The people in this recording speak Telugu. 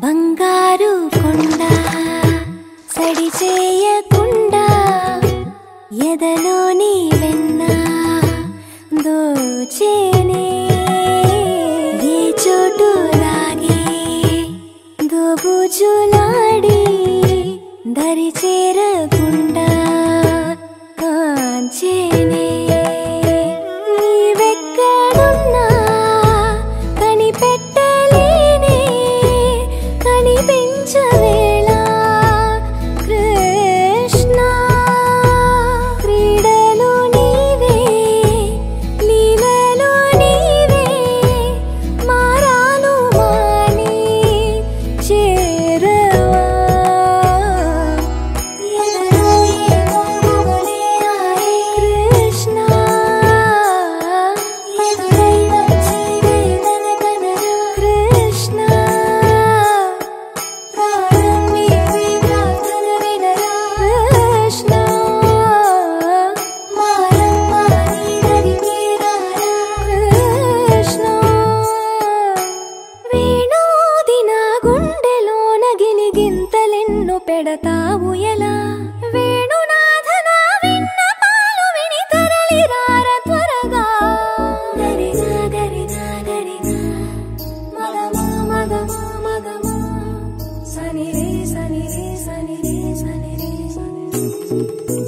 బంగారు కొండ సడి చేయకుండా ఎదలోని వెన్న దోచేనే ఏ చోటు లాగే దోబుజులాడి దరి చేరకుండా కాంచేనే నీవెక్కడున్నా కనిపెట్టలేనే కనిపించవేళ కృష్ణ క్రీడలు నీవే లీలలు నీవే మారాను మాని చేరవా కృష్ణ కృష్ణ కృష్ణ కృష్ణ వేణోది నా గుండెలోన గిలిగింతలెన్ను పెడతావు ఎలా వేణునాథ నా విన్న పాలు విని తరలి రార త్వరగా గరిగా గరిగా గరిగా మగమా మగమా మగమా సని రే సని రే సని రే సని రే సని రే